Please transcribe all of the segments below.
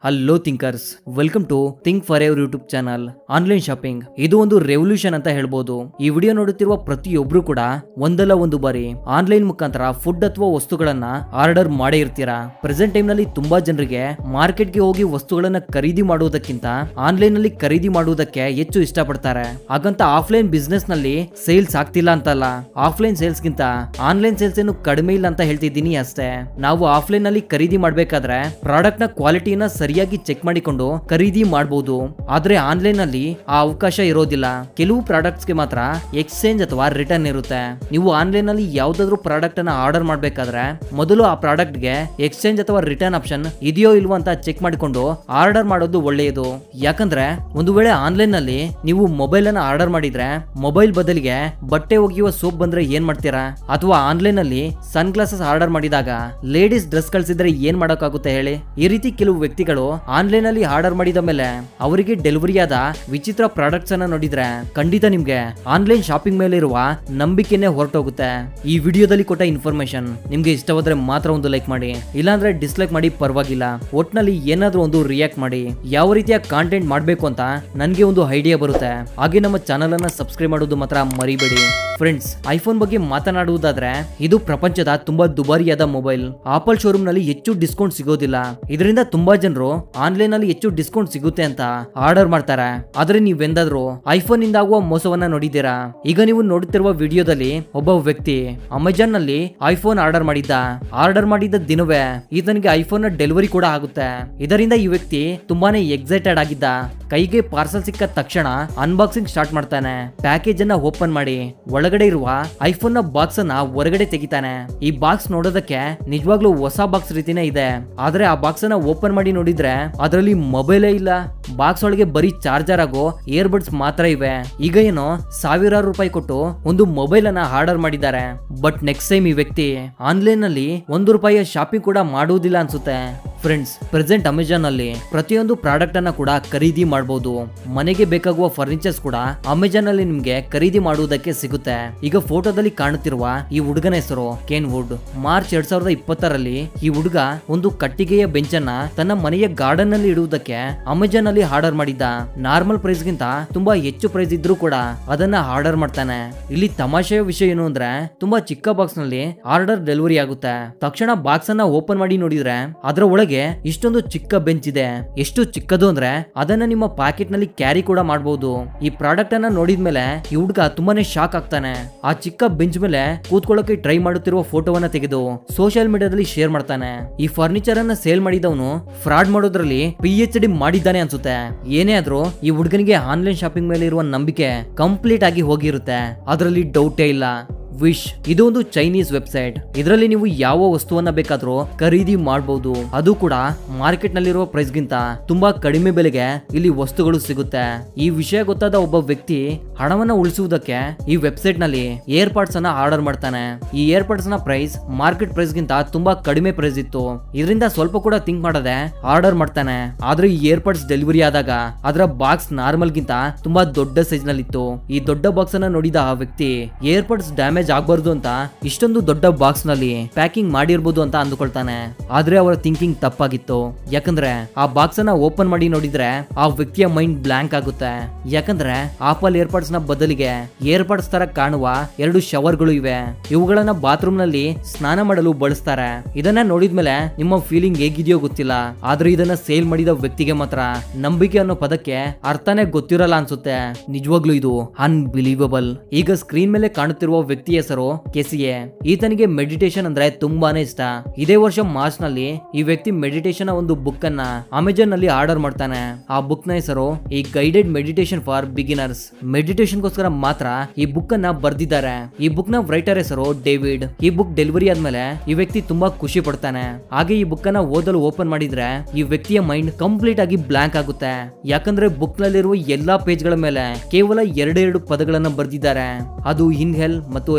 hello thinkers welcome to think for ever YouTube channel online shopping ಇದು ಒಂದು revolution ಅಂತ ಹೇಳ್ಬೋದು ಈ ವಿಡಿಯೋ ನೋಡುತ್ತಿರುವ ಪ್ರತಿಯೊಬ್ರು ಕೂಡ ಒಂದಲ್ಲ ಒಂದು ಬಾರಿ ಆನ್ಲೈನ್ ಮುಖಾಂತರ ಫುಡ್ ಅಥವಾ ವಸ್ತುಗಳನ್ನ ಆರ್ಡರ್ ಮಾಡೇ ಇರ್ತೀರಾ ಪ್ರೆಸೆಂಟ್ ಟೈಮ್ ನಲ್ಲಿ ತುಂಬಾ ಜನರಿಗೆ ಮಾರ್ಕೆಟ್ಗೆ ಹೋಗಿ ವಸ್ತುಗಳನ್ನ ಖರೀದಿ ಮಾಡುವುದಕ್ಕಿಂತ ಆನ್ಲೈನ್ ನಲ್ಲಿ ಖರೀದಿ ಮಾಡುವುದಕ್ಕೆ ಹೆಚ್ಚು ಇಷ್ಟಪಡ್ತಾರೆ ಹಾಗಂತ ಆಫ್ಲೈನ್ ಬಿಸ್ನೆಸ್ ನಲ್ಲಿ ಸೇಲ್ಸ್ ಆಗ್ತಿಲ್ಲ ಅಂತಲ್ಲ ಆಫ್ಲೈನ್ ಸೇಲ್ಸ್ ಗಿಂತ ಆನ್ಲೈನ್ ಸೇಲ್ಸ್ ಏನು ಕಡಿಮೆ ಇಲ್ಲ ಅಂತ ಹೇಳ್ತಿದ್ದೀನಿ ಅಷ್ಟೇ ನಾವು ಆಫ್ಲೈನ್ ನಲ್ಲಿ ಖರೀದಿ ಮಾಡ್ಬೇಕಾದ್ರೆ ಪ್ರಾಡಕ್ಟ್ ನ ಕ್ವಾಲಿಟಿನ ಸರಿಯಾಗಿ ಚೆಕ್ ಮಾಡಿಕೊಂಡು ಖರೀದಿ ಮಾಡಬಹುದು ಆದ್ರೆ ಆನ್ಲೈನ್ ನಲ್ಲಿ ಆ ಅವಕಾಶ ಇರೋದಿಲ್ಲ ಕೆಲವು ಪ್ರಾಡಕ್ಟ್ಸ್ ಗೆ ಮಾತ್ರ ಎಕ್ಸ್ಚೇಂಜ್ ಅಥವಾ ರಿಟರ್ನ್ ಇರುತ್ತೆ ನೀವು ಆನ್ಲೈನ್ ನಲ್ಲಿ ಯಾವ್ದಾದ್ರು ಪ್ರಾಡಕ್ಟ್ ಅನ್ನ ಆರ್ಡರ್ ಮಾಡ್ಬೇಕಾದ್ರೆ ಮೊದಲು ಆ ಪ್ರಾಡಕ್ಟ್ ಗೆ ಎಕ್ಸ್ಚೇಂಜ್ ಅಥವಾ ರಿಟರ್ನ್ ಆಪ್ಷನ್ ಇದೆಯೋ ಇಲ್ವೋ ಅಂತ ಚೆಕ್ ಮಾಡಿಕೊಂಡು ಆರ್ಡರ್ ಮಾಡೋದು ಒಳ್ಳೆಯದು ಯಾಕಂದ್ರೆ ಒಂದು ವೇಳೆ ಆನ್ಲೈನ್ ನಲ್ಲಿ ನೀವು ಮೊಬೈಲ್ ಅನ್ನ ಆರ್ಡರ್ ಮಾಡಿದ್ರೆ ಮೊಬೈಲ್ ಬದಲಿಗೆ ಬಟ್ಟೆ ಒಗೆಯುವ ಸೋಪ್ ಬಂದ್ರೆ ಏನ್ ಮಾಡ್ತೀರಾ ಅಥವಾ ಆನ್ಲೈನ್ ಅಲ್ಲಿ ಸನ್ ಗ್ಲಾಸಸ್ ಆರ್ಡರ್ ಮಾಡಿದಾಗ ಲೇಡೀಸ್ ಡ್ರೆಸ್ ಕಳ್ಸಿದ್ರೆ ಏನ್ ಮಾಡೋಕ್ಕಾಗುತ್ತೆ ಹೇಳಿ ಈ ರೀತಿ ಕೆಲವು ವ್ಯಕ್ತಿಗಳು ಆನ್ಲೈನ್ ಅಲ್ಲಿ ಆರ್ಡರ್ ಮಾಡಿದ ಮೇಲೆ ಅವರಿಗೆ ಡೆಲಿವರಿ ಆದ ವಿಚಿತ್ರ ಪ್ರಾಡಕ್ಟ್ಸ್ ಅನ್ನ ನೋಡಿದ್ರೆ ಖಂಡಿತ ನಿಮ್ಗೆ ಆನ್ಲೈನ್ ಶಾಪಿಂಗ್ ಮೇಲೆ ಇರುವ ನಂಬಿಕೆನೆ ಹೊರಟೋಗುತ್ತೆ ಈ ವಿಡಿಯೋದಲ್ಲಿ ಕೊಟ್ಟ ಇನ್ಫಾರ್ಮೇಶನ್ ನಿಮ್ಗೆ ಇಷ್ಟವಾದ್ರೆ ಮಾತ್ರ ಒಂದು ಲೈಕ್ ಮಾಡಿ ಇಲ್ಲಾಂದ್ರೆ ಡಿಸ್ಲೈಕ್ ಮಾಡಿ ಪರವಾಗಿಲ್ಲ ಒಟ್ನಲ್ಲಿ ಏನಾದ್ರೂ ಒಂದು ರಿಯಾಕ್ಟ್ ಮಾಡಿ ಯಾವ ರೀತಿಯ ಕಾಂಟೆಂಟ್ ಮಾಡ್ಬೇಕು ಅಂತ ನನ್ಗೆ ಒಂದು ಐಡಿಯಾ ಬರುತ್ತೆ ಹಾಗೆ ನಮ್ಮ ಚಾನಲ್ ಅನ್ನ ಸಬ್ಸ್ಕ್ರೈಬ್ ಮಾಡೋದು ಮಾತ್ರ ಮರಿಬೇಡಿ ಫ್ರೆಂಡ್ಸ್ ಐಫೋನ್ ಬಗ್ಗೆ ಮಾತನಾಡುವುದಾದ್ರೆ ಇದು ಪ್ರಪಂಚದ ತುಂಬಾ ದುಬಾರಿಯಾದ ಮೊಬೈಲ್ ಆಪಲ್ ಶೋರೂಮ್ ನಲ್ಲಿ ಹೆಚ್ಚು ಡಿಸ್ಕೌಂಟ್ ಸಿಗೋದಿಲ್ಲ ಇದರಿಂದ ತುಂಬಾ ಜನರು ಆನ್ಲೈನ್ ಅಲ್ಲಿ ಹೆಚ್ಚು ಡಿಸ್ಕೌಂಟ್ ಸಿಗುತ್ತೆ ಅಂತ ಆರ್ಡರ್ ಮಾಡ್ತಾರೆ ಆದ್ರೆ ನೀವೆಂದಾದ್ರೂ ಐಫೋನ್ ಇಂದ ಆಗುವ ಮೋಸವನ್ನ ನೋಡಿದ್ದೀರಾ ಈಗ ನೀವು ನೋಡುತ್ತಿರುವ ವಿಡಿಯೋದಲ್ಲಿ ಒಬ್ಬ ವ್ಯಕ್ತಿ ಅಮೆಜಾನ್ ನಲ್ಲಿ ಐಫೋನ್ ಆರ್ಡರ್ ಮಾಡಿದ್ದ ಆರ್ಡರ್ ಮಾಡಿದ ದಿನವೇ ಈತನಿಗೆ ಐಫೋನ್ ಡೆಲಿವರಿ ಕೂಡ ಆಗುತ್ತೆ ಇದರಿಂದ ಈ ವ್ಯಕ್ತಿ ತುಂಬಾನೇ ಎಕ್ಸೈಟೆಡ್ ಆಗಿದ್ದ ಕೈಗೆ ಪಾರ್ಸಲ್ ಸಿಕ್ಕ ತಕ್ಷಣ ಅನ್ಬಾಕ್ಸಿಂಗ್ ಸ್ಟಾರ್ಟ್ ಮಾಡ್ತಾನೆ ಪ್ಯಾಕೇಜ್ ಅನ್ನ ಓಪನ್ ಮಾಡಿ ಒಳಗಡೆ ಇರುವ ಐಫೋನ್ ನ ಬಾಕ್ಸ್ ಅನ್ನ ಹೊರಗಡೆ ತೆಗಿತಾನೆ ಈ ಬಾಕ್ಸ್ ನೋಡೋದಕ್ಕೆ ನಿಜವಾಗ್ಲೂ ಹೊಸ ಬಾಕ್ಸ್ ರೀತಿನೇ ಇದೆ ಆದ್ರೆ ಆ ಬಾಕ್ಸ್ ಅನ್ನ ಓಪನ್ ಮಾಡಿ ನೋಡಿದ್ರೆ ಅದರಲ್ಲಿ ಮೊಬೈಲೇ ಇಲ್ಲ ಬಾಕ್ಸ್ ಒಳಗೆ ಬರೀ ಚಾರ್ಜರ್ ಆಗೋ ಇಯರ್ಬಡ್ಸ್ ಮಾತ್ರ ಇವೆ ಈಗ ಏನೋ ಸಾವಿರಾರು ರೂಪಾಯಿ ಕೊಟ್ಟು ಒಂದು ಮೊಬೈಲ್ ಅನ್ನ ಆರ್ಡರ್ ಮಾಡಿದ್ದಾರೆ ಬಟ್ ನೆಕ್ಸ್ಟ್ ಟೈಮ್ ಈ ವ್ಯಕ್ತಿ ಆನ್ಲೈನ್ ನಲ್ಲಿ ಒಂದು ರೂಪಾಯಿಯ ಶಾಪಿಂಗ್ ಕೂಡ ಮಾಡುವುದಿಲ್ಲ ಅನ್ಸುತ್ತೆ ಫ್ರೆಂಡ್ಸ್ ಪ್ರೆಸೆಂಟ್ ಅಮೆಜಾನ್ ಅಲ್ಲಿ ಪ್ರತಿಯೊಂದು ಪ್ರಾಡಕ್ಟ್ ಅನ್ನ ಕೂಡ ಖರೀದಿ ಮಾಡಬಹುದು ಮನೆಗೆ ಬೇಕಾಗುವ ಫರ್ನಿಚರ್ಸ್ ಕೂಡ ಅಮೆಜಾನ್ ಅಲ್ಲಿ ನಿಮ್ಗೆ ಖರೀದಿ ಮಾಡುವುದಕ್ಕೆ ಸಿಗುತ್ತೆ ಈಗ ಫೋಟೋದಲ್ಲಿ ಕಾಣುತ್ತಿರುವ ಈ ಹುಡುಗನ ಹೆಸರು ಕೇನ್ ವುಡ್ ಮಾರ್ಚ್ ಎರಡ್ ಸಾವಿರದ ಇಪ್ಪತ್ತರಲ್ಲಿ ಈ ಹುಡುಗ ಒಂದು ಕಟ್ಟಿಗೆಯ ಬೆಂಚ್ ಅನ್ನ ತನ್ನ ಮನೆಯ ಗಾರ್ಡನ್ ನಲ್ಲಿ ಇಡುವುದಕ್ಕೆ ಅಮೆಜಾನ್ ಅಲ್ಲಿ ಆರ್ಡರ್ ಮಾಡಿದ್ದ ನಾರ್ಮಲ್ ಪ್ರೈಸ್ ಗಿಂತ ತುಂಬಾ ಹೆಚ್ಚು ಪ್ರೈಸ್ ಇದ್ರೂ ಕೂಡ ಅದನ್ನ ಆರ್ಡರ್ ಮಾಡ್ತಾನೆ ಇಲ್ಲಿ ತಮಾಷೆಯ ವಿಷಯ ಏನು ಅಂದ್ರೆ ತುಂಬಾ ಚಿಕ್ಕ ಬಾಕ್ಸ್ ನಲ್ಲಿ ಆರ್ಡರ್ ಡೆಲಿವರಿ ಆಗುತ್ತೆ ತಕ್ಷಣ ಬಾಕ್ಸ್ ಅನ್ನ ಓಪನ್ ಮಾಡಿ ನೋಡಿದ್ರೆ ಅದರ ಒಳಗೆ ಇಷ್ಟೊಂದು ಚಿಕ್ಕ ಬೆಂಚ್ ಇದೆ ಎಷ್ಟು ಚಿಕ್ಕದು ಅಂದ್ರೆ ಅದನ್ನ ನಿಮ್ಮ ಪಾಕೆಟ್ ನಲ್ಲಿ ಕ್ಯಾರಿ ಕೂಡ ಮಾಡಬಹುದು ಈ ಪ್ರಾಡಕ್ಟ್ ಅನ್ನ ನೋಡಿದ್ಮೇಲೆ ಈ ಹುಡುಗ ತುಂಬಾನೇ ಶಾಕ್ ಆಗ್ತಾನೆ ಆ ಚಿಕ್ಕ ಬೆಂಚ್ ಮೇಲೆ ಕೂತ್ಕೊಳ್ಳೋಕೆ ಟ್ರೈ ಮಾಡುತ್ತಿರುವ ಫೋಟೋವನ್ನ ತೆಗೆದು ಸೋಷಿಯಲ್ ಮೀಡಿಯಾದಲ್ಲಿ ಶೇರ್ ಮಾಡ್ತಾನೆ ಈ ಫರ್ನಿಚರ್ ಅನ್ನ ಸೇಲ್ ಮಾಡಿದವನು ಫ್ರಾಡ್ ಮಾಡೋದ್ರಲ್ಲಿ ಪಿ ಎಚ್ ಡಿ ಮಾಡಿದ್ದಾನೆ ಅನ್ಸುತ್ತೆ ಏನೇ ಆದ್ರೂ ಈ ಹುಡುಗನಿಗೆ ಆನ್ಲೈನ್ ಶಾಪಿಂಗ್ ಮೇಲೆ ಇರುವ ನಂಬಿಕೆ ಕಂಪ್ಲೀಟ್ ಆಗಿ ಹೋಗಿರುತ್ತೆ ಅದರಲ್ಲಿ ಡೌಟೇ ಇಲ್ಲ ವಿಶ್ ಇದು ಒಂದು ಚೈನೀಸ್ ವೆಬ್ಸೈಟ್ ಇದರಲ್ಲಿ ನೀವು ಯಾವ ವಸ್ತುವನ್ನ ಬೇಕಾದ್ರೂ ಖರೀದಿ ಮಾಡಬಹುದು ಅದು ಕೂಡ ಮಾರ್ಕೆಟ್ ನಲ್ಲಿರುವ ಪ್ರೈಸ್ ಗಿಂತ ತುಂಬಾ ಕಡಿಮೆ ಬೆಲೆಗೆ ಇಲ್ಲಿ ವಸ್ತುಗಳು ಸಿಗುತ್ತೆ ಈ ವಿಷಯ ಗೊತ್ತಾದ ಒಬ್ಬ ವ್ಯಕ್ತಿ ಹಣವನ್ನ ಉಳಿಸುವುದಕ್ಕೆ ಈ ವೆಬ್ಸೈಟ್ ನಲ್ಲಿ ಏರ್ ಪಾಡ್ಸ್ ಅನ್ನ ಆರ್ಡರ್ ಮಾಡ್ತಾನೆ ಈ ಏರ್ ಪಾಡ್ಸ್ ನ ಪ್ರೈಸ್ ಮಾರ್ಕೆಟ್ ಪ್ರೈಸ್ ಗಿಂತ ತುಂಬಾ ಕಡಿಮೆ ಪ್ರೈಸ್ ಇತ್ತು ಇದರಿಂದ ಸ್ವಲ್ಪ ಕೂಡ ಥಿಂಕ್ ಮಾಡದೆ ಆರ್ಡರ್ ಮಾಡ್ತಾನೆ ಆದ್ರೆ ಈ ಏರ್ ಪಾಡ್ಸ್ ಡೆಲಿವರಿ ಆದಾಗ ಅದರ ಬಾಕ್ಸ್ ನಾರ್ಮಲ್ ಗಿಂತ ತುಂಬಾ ದೊಡ್ಡ ಸೈಜ್ ನಲ್ಲಿ ಇತ್ತು ಈ ದೊಡ್ಡ ಬಾಕ್ಸ್ ಅನ್ನ ನೋಡಿದ ಆ ವ್ಯಕ್ತಿ ಏರ್ ಪಾಡ್ಸ್ ಡ್ಯಾಮೇಜ್ ಆಗ್ಬಾರ್ದು ಅಂತ ಇಷ್ಟೊಂದು ದೊಡ್ಡ ಬಾಕ್ಸ್ ನಲ್ಲಿ ಪ್ಯಾಕಿಂಗ್ ಮಾಡಿರ್ಬೋದು ಅಂತ ಅಂದುಕೊಳ್ತಾನೆ ಆದ್ರೆ ಅವರ ಥಿಂಕಿಂಗ್ ತಪ್ಪಾಗಿತ್ತು ಯಾಕಂದ್ರೆ ಆ ಬಾಕ್ಸ್ ಅನ್ನ ಓಪನ್ ಮಾಡಿ ನೋಡಿದ್ರೆ ಆ ವ್ಯಕ್ತಿಯ ಮೈಂಡ್ ಬ್ಲಾಂಕ್ ಆಗುತ್ತೆ ಯಾಕಂದ್ರೆ ಆಪಲ್ ಏರ್ಪಾಡ್ಸ್ ನ ಬದಲಿಗೆ ಏರ್ಪಾಡ್ಸ್ ತರ ಕಾಣುವ ಎರಡು ಶವರ್ಗಳು ಇವೆ ಇವುಗಳನ್ನ ಬಾತ್ರೂಮ್ ನಲ್ಲಿ ಸ್ನಾನ ಮಾಡಲು ಬಳಸ್ತಾರೆ ಇದನ್ನ ನೋಡಿದ್ಮೇಲೆ ನಿಮ್ಮ ಫೀಲಿಂಗ್ ಹೇಗಿದೆಯೋ ಗೊತ್ತಿಲ್ಲ ಆದ್ರೆ ಇದನ್ನ ಸೇಲ್ ಮಾಡಿದ ವ್ಯಕ್ತಿಗೆ ಮಾತ್ರ ನಂಬಿಕೆ ಅನ್ನೋ ಪದಕ್ಕೆ ಅರ್ಥನೇ ಗೊತ್ತಿರಲ್ಲ ಅನ್ಸುತ್ತೆ ನಿಜವಾಗ್ಲೂ ಇದು ಅನ್ಬಿಲೀವಬಲ್ ಈಗ ಸ್ಕ್ರೀನ್ ಮೇಲೆ ಕಾಣುತ್ತಿರುವ ವ್ಯಕ್ತಿ ಹೆಸರು ಕೆಸಿಎ ಈತನಿಗೆ ಮೆಡಿಟೇಷನ್ ಅಂದ್ರೆ ತುಂಬಾನೇ ಇಷ್ಟ ಇದೇ ವರ್ಷ ಮಾರ್ಚ್ ನಲ್ಲಿ ಈ ವ್ಯಕ್ತಿ ಮೆಡಿಟೇಷನ್ ಒಂದು ಬುಕ್ ಅನ್ನ ಅಮೆಜಾನ್ ನಲ್ಲಿ ಆರ್ಡರ್ ಮಾಡ್ತಾನೆ ಆ ಬುಕ್ ನ ಹೆಸರು ಈ guided meditation for beginners meditation ಗೋಸ್ಕರ ಮಾತ್ರ ಈ ಬುಕ್ ಅನ್ನ ಬರ್ದಿದ್ದಾರೆ ಈ ಬುಕ್ ನ ರೈಟರ್ ಹೆಸರು ಡೇವಿಡ್ ಈ ಬುಕ್ ಡೆಲಿವರಿ ಆದ್ಮೇಲೆ ಈ ವ್ಯಕ್ತಿ ತುಂಬಾ ಖುಷಿ ಪಡ್ತಾನೆ ಹಾಗೆ ಈ ಬುಕ್ ಅನ್ನ ಓದಲು ಓಪನ್ ಮಾಡಿದ್ರೆ ಈ ವ್ಯಕ್ತಿಯ ಮೈಂಡ್ ಕಂಪ್ಲೀಟ್ ಆಗಿ ಬ್ಲಾಂಕ್ ಆಗುತ್ತೆ ಯಾಕಂದ್ರೆ ಬುಕ್ ನಲ್ಲಿರುವ ಎಲ್ಲಾ ಪೇಜ್ ಗಳ ಮೇಲೆ ಕೇವಲ ಎರಡೆರಡು ಪದಗಳನ್ನ ಬರ್ದಿದ್ದಾರೆ ಅದು ಇನ್ಹೆಲ್ ಮತ್ತು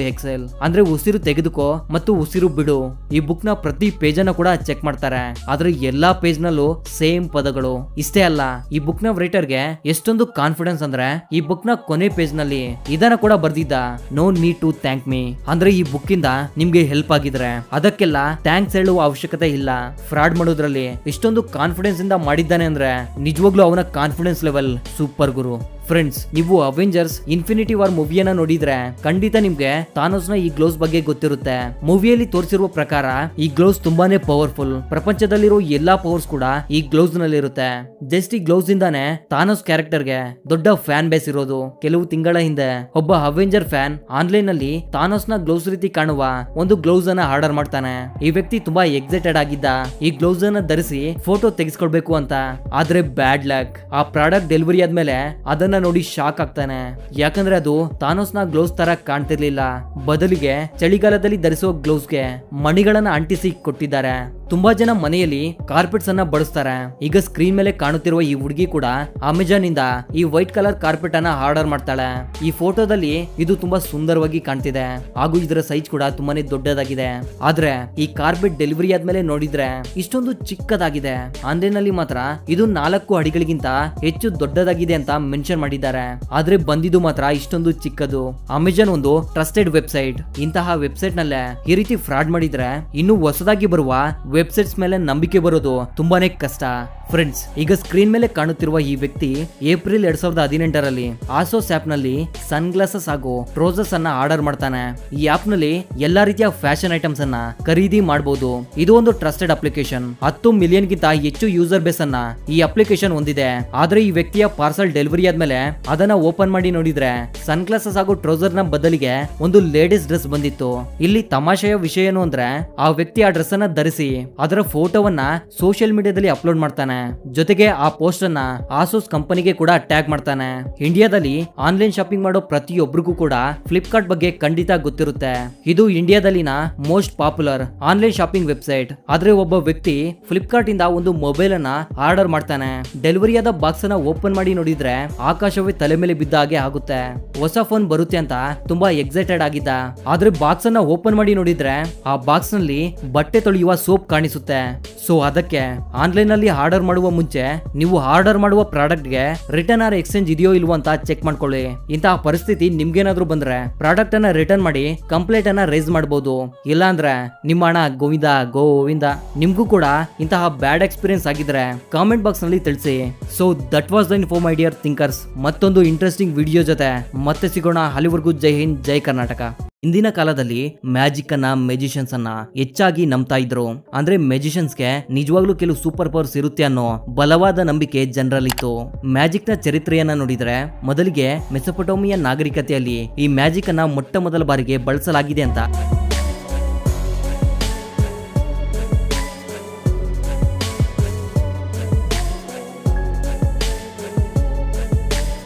ಎಕ್ಸೆಲ್ ಅಂದ್ರೆ ಉಸಿರು ತೆಗೆದುಕೋ ಮತ್ತು ಉಸಿರು ಬಿಡು ಈ ಬುಕ್ ನ ಪ್ರತಿ ಪೇಜ್ ಅನ್ನ ಕೂಡ ಚೆಕ್ ಮಾಡ್ತಾರೆ ಆದ್ರೆ ಎಲ್ಲಾ ಪೇಜ್ ನಲ್ಲೂ ಸೇಮ್ ಪದಗಳು ಇಷ್ಟೇ ಅಲ್ಲ ಈ ಬುಕ್ ನ ರೈಟರ್ ಗೆ ಎಷ್ಟೊಂದು ಕಾನ್ಫಿಡೆನ್ಸ್ ಅಂದ್ರೆ ಈ ಬುಕ್ ನ ಕೊನೆ ಪೇಜ್ ನಲ್ಲಿ ಇದನ್ನ ಕೂಡ ಬರ್ದಿದ್ದ no need to thank me ಅಂದ್ರೆ ಈ ಬುಕ್ ಇಂದ ನಿಮ್ಗೆ ಹೆಲ್ಪ್ ಆಗಿದ್ರೆ ಅದಕ್ಕೆಲ್ಲ ಥ್ಯಾಂಕ್ಸ್ ಹೇಳುವ ಅವಶ್ಯಕತೆ ಇಲ್ಲ ಫ್ರಾಡ್ ಮಾಡೋದ್ರಲ್ಲಿ ಇಷ್ಟೊಂದು ಕಾನ್ಫಿಡೆನ್ಸ್ ಇಂದ ಮಾಡಿದ್ದಾನೆ ಅಂದ್ರೆ ನಿಜವಾಗ್ಲೂ ಅವನ ಕಾನ್ಫಿಡೆನ್ಸ್ ಲೆವೆಲ್ ಸೂಪರ್ ಗುರು ಫ್ರೆಂಡ್ಸ್ ನೀವು ಅವೆಂಜರ್ಸ್ ಇನ್ಫಿನಿಟಿ ವಾರ್ ಮೂವಿಯನ್ನ ನೋಡಿದ್ರೆ ಖಂಡಿತ ನಿಮ್ಗೆ ತಾನೋಸ್ ನ ಈ ಗ್ಲೌಸ್ ಬಗ್ಗೆ ಗೊತ್ತಿರುತ್ತೆ ಮೂವಿಯಲ್ಲಿ ತೋರಿಸಿರುವ ಪ್ರಕಾರ ಈ ಗ್ಲೌಸ್ ತುಂಬಾನೇ ಪವರ್ಫುಲ್ ಪ್ರಪಂಚದಲ್ಲಿರೋ ಎಲ್ಲಾ ಪವರ್ಸ್ ಕೂಡ ಈ ಗ್ಲೌಸ್ ನಲ್ಲಿ ಇರುತ್ತೆ ಜಸ್ಟ್ ಈ ಗ್ಲೌಸ್ ಇಂದಾನೆ ತಾನೋಸ್ ಕ್ಯಾರೆಕ್ಟರ್ ಗೆ ದೊಡ್ಡ ಫ್ಯಾನ್ ಬೇಸ್ ಇರೋದು ಕೆಲವು ತಿಂಗಳ ಹಿಂದೆ ಒಬ್ಬ ಅವೆಂಜರ್ ಫ್ಯಾನ್ ಆನ್ಲೈನ್ ನಲ್ಲಿ ತಾನೋಸ್ ನ ಗ್ಲೌಸ್ ರೀತಿ ಕಾಣುವ ಒಂದು ಗ್ಲೌಸ್ ಅನ್ನ ಆರ್ಡರ್ ಮಾಡ್ತಾನೆ ಈ ವ್ಯಕ್ತಿ ತುಂಬಾ ಎಕ್ಸೈಟೆಡ್ ಆಗಿದ್ದ ಈ ಗ್ಲೌಸ್ ಅನ್ನ ಧರಿಸಿ ಫೋಟೋ ತೆಗೆಸ್ಕೊಳ್ಬೇಕು ಅಂತ ಆದ್ರೆ ಬ್ಯಾಡ್ ಲಕ್ ಆ ಪ್ರಾಡಕ್ಟ್ ಡೆಲಿವರಿ ಆದ್ಮೇಲೆ ಅದನ್ನ ನೋಡಿ ಶಾಕ್ ಆಗ್ತಾನೆ ಯಾಕಂದ್ರೆ ಅದು ತಾನೋಸ್ ನ ಗ್ಲೌಸ್ ತರ ಕಾಣ್ತಿರ್ಲಿಲ್ಲ ಬದಲಿಗೆ ಚಳಿಗಾಲದಲ್ಲಿ ಧರಿಸುವ ಗ್ಲೌಸ್ಗೆ ಮಣಿಗಳನ್ನ ಅಂಟಿಸಿ ಕೊಟ್ಟಿದ್ದಾರೆ ತುಂಬಾ ಜನ ಮನೆಯಲ್ಲಿ ಕಾರ್ಪೆಟ್ಸ್ ಅನ್ನ ಬಳಸ್ತಾರೆ ಈಗ ಸ್ಕ್ರೀನ್ ಮೇಲೆ ಕಾಣುತ್ತಿರುವ ಈ ಹುಡುಗಿ ಕೂಡ ಅಮೆಜಾನ್ ಇಂದ ಈ ವೈಟ್ ಕಲರ್ ಕಾರ್ಪೆಟ್ ಅನ್ನ ಆರ್ಡರ್ ಮಾಡ್ತಾಳೆ ಈ ಫೋಟೋದಲ್ಲಿ ಇದು ತುಂಬಾ ಸುಂದರವಾಗಿ ಕಾಣ್ತಿದೆ ಹಾಗೂ ಇದರ ಸೈಜ್ ಕೂಡ ತುಂಬಾನೇ ದೊಡ್ಡದಾಗಿದೆ ಆದ್ರೆ ಈ ಕಾರ್ಪೆಟ್ ಡೆಲಿವರಿ ಆದ್ಮೇಲೆ ನೋಡಿದ್ರೆ ಇಷ್ಟೊಂದು ಚಿಕ್ಕದಾಗಿದೆ ಆನ್ಲೈನ್ ಅಲ್ಲಿ ಮಾತ್ರ ಇದು ನಾಲ್ಕು ಅಡಿಗಳಿಗಿಂತ ಹೆಚ್ಚು ದೊಡ್ಡದಾಗಿದೆ ಅಂತ ಮೆನ್ಷನ್ ಮಾಡಿದ್ದಾರೆ ಆದ್ರೆ ಬಂದಿದ್ದು ಮಾತ್ರ ಇಷ್ಟೊಂದು ಚಿಕ್ಕದು ಅಮೆಜಾನ್ ಒಂದು ಟ್ರಸ್ಟೆಡ್ ವೆಬ್ಸೈಟ್ ಇಂತಹ ವೆಬ್ಸೈಟ್ ನಲ್ಲೇ ಈ ರೀತಿ ಫ್ರಾಡ್ ಮಾಡಿದ್ರೆ ಇನ್ನು ಹೊಸದಾಗಿ ಬರುವ ವೆಬ್ಸೈಟ್ಸ್ ಮೇಲೆ ನಂಬಿಕೆ ಬರೋದು ತುಂಬಾನೇ ಕಷ್ಟ ಫ್ರೆಂಡ್ಸ್ ಈಗ ಸ್ಕ್ರೀನ್ ಮೇಲೆ ಕಾಣುತ್ತಿರುವ ಈ ವ್ಯಕ್ತಿ ಏಪ್ರಿಲ್ ಎರಡ್ ಸಾವಿರದ ಹದಿನೆಂಟರಲ್ಲಿ ಆಸೋಸ್ ಆಪ್ ನಲ್ಲಿ ಸನ್ ಗ್ಲಾಸಸ್ ಹಾಗೂ ಟ್ರೋಸಸ್ ಅನ್ನ ಆರ್ಡರ್ ಮಾಡ್ತಾನೆ ಈ ಆಪ್ ನಲ್ಲಿ ಎಲ್ಲಾ ರೀತಿಯ ಫ್ಯಾಷನ್ ಐಟಮ್ಸ್ ಅನ್ನ ಖರೀದಿ ಮಾಡಬಹುದು ಇದು ಒಂದು ಟ್ರಸ್ಟೆಡ್ ಅಪ್ಲಿಕೇಶನ್ ಹತ್ತು ಮಿಲಿಯನ್ ಗಿಂತ ಹೆಚ್ಚು ಯೂಸರ್ ಬೇಸ್ ಅನ್ನ ಈ ಅಪ್ಲಿಕೇಶನ್ ಹೊಂದಿದೆ ಆದ್ರೆ ಈ ವ್ಯಕ್ತಿಯ ಪಾರ್ಸಲ್ ಡೆಲಿವರಿ ಆದ್ಮೇಲೆ ಅದನ್ನ ಓಪನ್ ಮಾಡಿ ನೋಡಿದ್ರೆ ಸನ್ ಗ್ಲಾಸಸ್ ಹಾಗೂ ಟ್ರೌಸರ್ ನ ಬದಲಿಗೆ ಒಂದು ಲೇಡೀಸ್ ಡ್ರೆಸ್ ಬಂದಿತ್ತು ಇಲ್ಲಿ ತಮಾಷೆಯ ವಿಷಯ ಏನು ಅಂದ್ರೆ ಆ ವ್ಯಕ್ತಿ ಆ ಡ್ರೆಸ್ ಅನ್ನ ಧರಿಸಿ ಅದರ ಫೋಟೋವನ್ನ ಸೋಷಿಯಲ್ ಮೀಡಿಯಾದಲ್ಲಿ ಅಪ್ಲೋಡ್ ಮಾಡ್ತಾನೆ ಜೊತೆಗೆ ಆ ಪೋಸ್ಟ್ ಅನ್ನ ಆಸೋಸ್ ಕಂಪನಿಗೆ ಕೂಡ ಟ್ಯಾಗ್ ಮಾಡ್ತಾನೆ ಇಂಡಿಯಾದಲ್ಲಿ ಆನ್ಲೈನ್ ಶಾಪಿಂಗ್ ಮಾಡೋ ಪ್ರತಿಯೊಬ್ಬರಿಗೂ ಕೂಡ ಫ್ಲಿಪ್ಕಾರ್ಟ್ ಬಗ್ಗೆ ಖಂಡಿತ ಗೊತ್ತಿರುತ್ತೆ ಇದು ಇಂಡಿಯಾದಲ್ಲಿನ most popular online shopping website ಆದ್ರೆ ಒಬ್ಬ ವ್ಯಕ್ತಿ ಫ್ಲಿಪ್ಕಾರ್ಟ್ ಇಂದ ಒಂದು ಮೊಬೈಲ್ ಅನ್ನ ಆರ್ಡರ್ ಮಾಡ್ತಾನೆ ಡೆಲಿವರಿ ಆದ ಬಾಕ್ಸ್ ಅನ್ನ ಓಪನ್ ಮಾಡಿ ನೋಡಿದ್ರೆ ಆಕಾಶವೇ ತಲೆ ಮೇಲೆ ಬಿದ್ದ ಹಾಗೆ ಆಗುತ್ತೆ ಹೊಸ ಫೋನ್ ಬರುತ್ತೆ ಅಂತ ತುಂಬಾ ಎಕ್ಸೈಟೆಡ್ ಆಗಿದ್ದ ಆದ್ರೆ ಬಾಕ್ಸ್ ಅನ್ನ ಓಪನ್ ಮಾಡಿ ನೋಡಿದ್ರೆ ಆ ಬಾಕ್ಸ್ ನಲ್ಲಿ ಬಟ್ಟೆ ತೊಳೆಯುವ ಸೋಪ್ ಕಾಣಿಸುತ್ತೆ ಸೊ ಅದಕ್ಕೆ ಆನ್ಲೈನ್ ಅಲ್ಲಿ ಆರ್ಡರ್ ಮಾಡುವ ಮುಂಚೆ ನೀವು ಆರ್ಡರ್ ಮಾಡುವ ಪ್ರಾಡಕ್ಟ್ ಗೆ ರಿಟರ್ನ್ ಆರ್ ಎಕ್ಸ್ಚೇಂಜ್ ಇದೆಯೋ ಇಲ್ವೋ ಅಂತ ಚೆಕ್ ಮಾಡ್ಕೊಳ್ಳಿ ಇಂತಹ ಪರಿಸ್ಥಿತಿ ನಿಮ್ಗೇನಾದ್ರೂ ಬಂದ್ರೆ ಪ್ರಾಡಕ್ಟ್ ಅನ್ನ ರಿಟರ್ನ್ ಮಾಡಿ ಕಂಪ್ಲೇಂಟ್ ಅನ್ನ ರೇಸ್ ಮಾಡಬಹುದು ಇಲ್ಲ ಅಂದ್ರೆ ನಿಮ್ಮ ಹಣ ಗೋವಿಂದ ಗೋವಿಂದ ನಿಮ್ಗೂ ಕೂಡ ಇಂತಹ ಬ್ಯಾಡ್ ಎಕ್ಸ್ಪೀರಿಯನ್ಸ್ ಆಗಿದ್ರೆ ಕಾಮೆಂಟ್ ಬಾಕ್ಸ್ ನಲ್ಲಿ ತಿಳಿಸಿ so that was the info my dear thinkers ಮತ್ತೊಂದು ಇಂಟ್ರೆಸ್ಟಿಂಗ್ ವಿಡಿಯೋ ಜೊತೆ ಮತ್ತೆ ಸಿಗೋಣ ಅಲ್ಲಿವರೆಗೂ ಜೈ ಹಿಂದ್ ಜೈ ಕರ್ನಾಟಕ ಇಂದಿನ ಕಾಲದಲ್ಲಿ ಮ್ಯಾಜಿಕ್ ಅನ್ನ ಮೆಜಿಷಿಯನ್ಸ್ ಅನ್ನ ಹೆಚ್ಚಾಗಿ ನಂಬ್ತಾ ಇದ್ರು ಅಂದ್ರೆ ಮೆಜಿಷಿಯನ್ಸ್ಗೆ ನಿಜವಾಗ್ಲೂ ಕೆಲವು ಸೂಪರ್ ಪವರ್ಸ್ ಇರುತ್ತೆ ಅನ್ನೋ ಬಲವಾದ ನಂಬಿಕೆ ಜನರಲ್ಲಿತ್ತು ಮ್ಯಾಜಿಕ್ ನ ಚರಿತ್ರೆಯನ್ನ ನೋಡಿದ್ರೆ ಮೊದಲಿಗೆ ಮೆಸೊಪೊಟೋಮಿಯ ನಾಗರಿಕತೆಯಲ್ಲಿ ಈ ಮ್ಯಾಜಿಕ್ ಅನ್ನ ಮೊಟ್ಟ ಮೊದಲ ಬಾರಿಗೆ ಬಳಸಲಾಗಿದೆ ಅಂತ